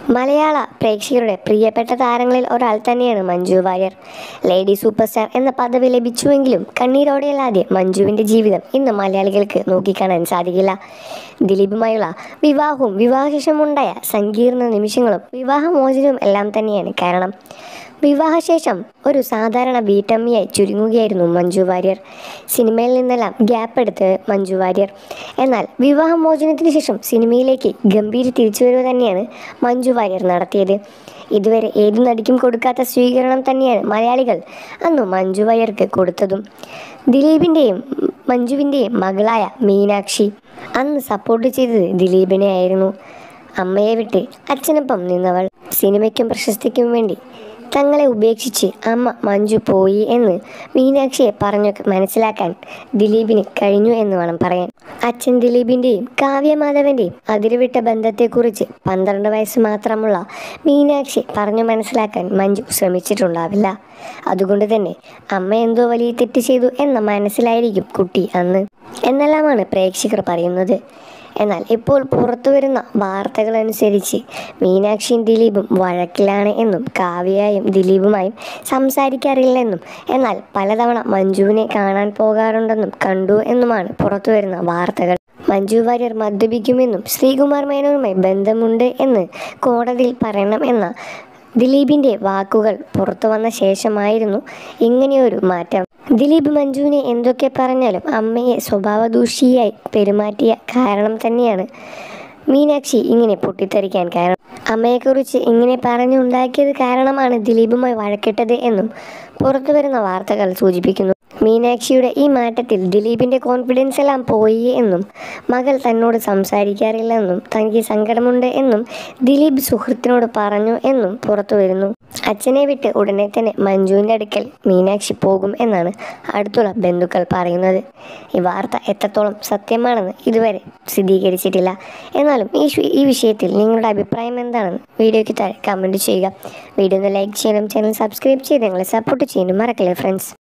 മലയാള പ്രേക്ഷകരുടെ പ്രിയപ്പെട്ട താരങ്ങളിൽ ഒരാൾ തന്നെയാണ് Manju Warrier lady superstar എന്ന പദവി ലഭിച്ചുവെങ്കിലും കണ്ണീരോടെയല്ലാതെ മഞ്ജുവിൻ്റെ ജീവിതം ഇന്ന് മലയാളികൾക്ക് നോക്കിക്കാണാൻ സാധിക്കില്ല ദിലീപുമായുള്ള വിവാഹവും വിവാഹശേഷമുണ്ടായ സങ്കീർണ നിമിഷങ്ങളും വിവാഹമോചനവും എല്ലാം തന്നെയാണ് കാരണം വിവാഹശേഷം ഒരു സാധാരണ വീട്ടമ്മയായി ചുരുങ്ങുകയായിരുന്നു മഞ്ജു വാര്യർ സിനിമയിൽ നിന്നെല്ലാം ഗ്യാപ്പ് എടുത്ത് മഞ്ജു വാര്യർ എന്നാൽ വിവാഹമോചനത്തിന് ശേഷം സിനിമയിലേക്ക് ഗംഭീര തിരിച്ചുവരവ് തന്നെയാണ് മഞ്ജു വാര്യർ നടത്തിയത് ഇതുവരെ ഏതു നടിക്കും കൊടുക്കാത്ത സ്വീകരണം തന്നെയാണ് മലയാളികൾ അന്ന് മഞ്ജു വാര്യർക്ക് കൊടുത്തതും ദിലീപിൻ്റെയും മഞ്ജുവിൻ്റെയും മകളായ മീനാക്ഷി അന്ന് സപ്പോർട്ട് ചെയ്തത് ദിലീപിനെ ആയിരുന്നു അമ്മയെ വിട്ട് അച്ഛനൊപ്പം നിന്നവൾ സിനിമയ്ക്കും പ്രശസ്തിക്കും വേണ്ടി തങ്ങളെ ഉപേക്ഷിച്ച് അമ്മ മഞ്ജു പോയി എന്ന് മീനാക്ഷിയെ പറഞ്ഞു മനസ്സിലാക്കാൻ ദിലീപിന് കഴിഞ്ഞു എന്ന് വേണം പറയാൻ അച്ഛൻ ദിലീപിൻ്റെയും കാവ്യമാധവൻ്റെയും അതിരുവിട്ട ബന്ധത്തെക്കുറിച്ച് പന്ത്രണ്ട് വയസ്സ് മാത്രമുള്ള മീനാക്ഷി പറഞ്ഞു മനസ്സിലാക്കാൻ മഞ്ജു ശ്രമിച്ചിട്ടുണ്ടാവില്ല അതുകൊണ്ട് തന്നെ അമ്മ എന്തോ വലിയ തെറ്റ് ചെയ്തു എന്ന മനസ്സിലായിരിക്കും കുട്ടി അന്ന് എന്നെല്ലാമാണ് പ്രേക്ഷകർ പറയുന്നത് എന്നാൽ ഇപ്പോൾ പുറത്തു വരുന്ന വാർത്തകൾ അനുസരിച്ച് മീനാക്ഷിയും ദിലീപും വഴക്കിലാണ് എന്നും കാവ്യയും ദിലീപുമായും സംസാരിക്കാറില്ലെന്നും എന്നാൽ പലതവണ മഞ്ജുവിനെ കാണാൻ പോകാറുണ്ടെന്നും കണ്ടു എന്നുമാണ് പുറത്തു വരുന്ന വാർത്തകൾ മഞ്ജു വാര്യർ മദ്യപിക്കുമെന്നും ശ്രീകുമാർ മേനോനുമായി ബന്ധമുണ്ട് എന്ന് കോടതിയിൽ പറയണം എന്ന ദിലീപിൻ്റെ വാക്കുകൾ പുറത്തു വന്ന ശേഷമായിരുന്നു ഇങ്ങനെയൊരു മാറ്റം ദിലീപ് മഞ്ജുവിനെ എന്തൊക്കെ പറഞ്ഞാലും അമ്മയെ സ്വഭാവദൂഷിയായി പെരുമാറ്റിയ കാരണം തന്നെയാണ് മീനാക്ഷി ഇങ്ങനെ പൊട്ടിത്തെറിക്കാൻ കാരണം അമ്മയെക്കുറിച്ച് ഇങ്ങനെ പറഞ്ഞുണ്ടാക്കിയത് കാരണമാണ് ദിലീപുമായി വഴക്കിട്ടത് എന്നും പുറത്തു വരുന്ന വാർത്തകൾ സൂചിപ്പിക്കുന്നു മീനാക്ഷിയുടെ ഈ മാറ്റത്തിൽ ദിലീപിൻ്റെ കോൺഫിഡൻസ് എല്ലാം പോയി എന്നും മകൾ തന്നോട് സംസാരിക്കാറില്ലെന്നും തനിക്ക് സങ്കടമുണ്ട് എന്നും ദിലീപ് സുഹൃത്തിനോട് പറഞ്ഞു എന്നും പുറത്തു വരുന്നു അച്ഛനെ വിട്ട് ഉടനെ തന്നെ മഞ്ജുവിൻ്റെ അടുക്കൽ മീനാക്ഷി പോകും എന്നാണ് അടുത്തുള്ള ബന്ധുക്കൾ പറയുന്നത് ഈ വാർത്ത എത്രത്തോളം സത്യമാണെന്ന് ഇതുവരെ സ്ഥിരീകരിച്ചിട്ടില്ല എന്നാലും ഈ ഷു- ഈ വിഷയത്തിൽ നിങ്ങളുടെ അഭിപ്രായം എന്താണെന്ന് വീഡിയോയ്ക്ക് താഴെ കമൻറ്റ് ചെയ്യുക വീഡിയോ ഒന്ന് ലൈക്ക് ചെയ്യണം ചാനൽ സബ്സ്ക്രൈബ് ചെയ്ത് ഞങ്ങളെ സപ്പോർട്ട് ചെയ്യാനും മറക്കല്ലേ ഫ്രണ്ട്സ്